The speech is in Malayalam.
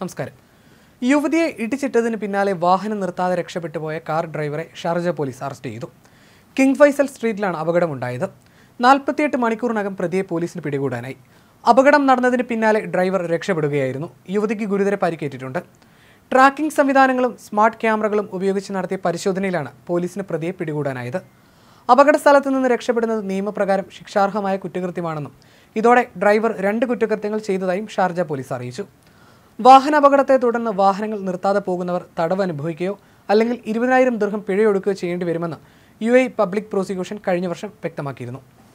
നമസ്കാരം യുവതിയെ ഇടിച്ചിട്ടതിന് പിന്നാലെ വാഹനം നിർത്താതെ രക്ഷപ്പെട്ടു പോയ കാർ ഡ്രൈവറെ ഷാർജ പോലീസ് അറസ്റ്റ് ചെയ്തു കിങ് ഫൈസൽ സ്ട്രീറ്റിലാണ് അപകടമുണ്ടായത് നാൽപ്പത്തിയെട്ട് മണിക്കൂറിനകം പ്രതിയെ പോലീസിന് പിടികൂടാനായി അപകടം നടന്നതിന് പിന്നാലെ ഡ്രൈവർ രക്ഷപ്പെടുകയായിരുന്നു യുവതിക്ക് ഗുരുതര പരിക്കേറ്റിട്ടുണ്ട് ട്രാക്കിംഗ് സംവിധാനങ്ങളും സ്മാർട്ട് ക്യാമറകളും ഉപയോഗിച്ച് നടത്തിയ പരിശോധനയിലാണ് പോലീസിന് പ്രതിയെ പിടികൂടാനായത് അപകട സ്ഥലത്ത് നിന്ന് രക്ഷപ്പെടുന്നത് നിയമപ്രകാരം ശിക്ഷാർഹമായ കുറ്റകൃത്യമാണെന്നും ഇതോടെ ഡ്രൈവർ രണ്ട് കുറ്റകൃത്യങ്ങൾ ചെയ്തതായും ഷാർജ പോലീസ് അറിയിച്ചു വാഹനാപകടത്തെ തുടർന്ന് വാഹനങ്ങൾ നിർത്താതെ പോകുന്നവർ തടവ് അനുഭവിക്കുകയോ അല്ലെങ്കിൽ ഇരുപതിനായിരം ദീർഘം പിഴയൊടുക്കുകയോ ചെയ്യേണ്ടി വരുമെന്ന് യു എ പബ്ലിക് പ്രോസിക്യൂഷൻ കഴിഞ്ഞ വർഷം വ്യക്തമാക്കിയിരുന്നു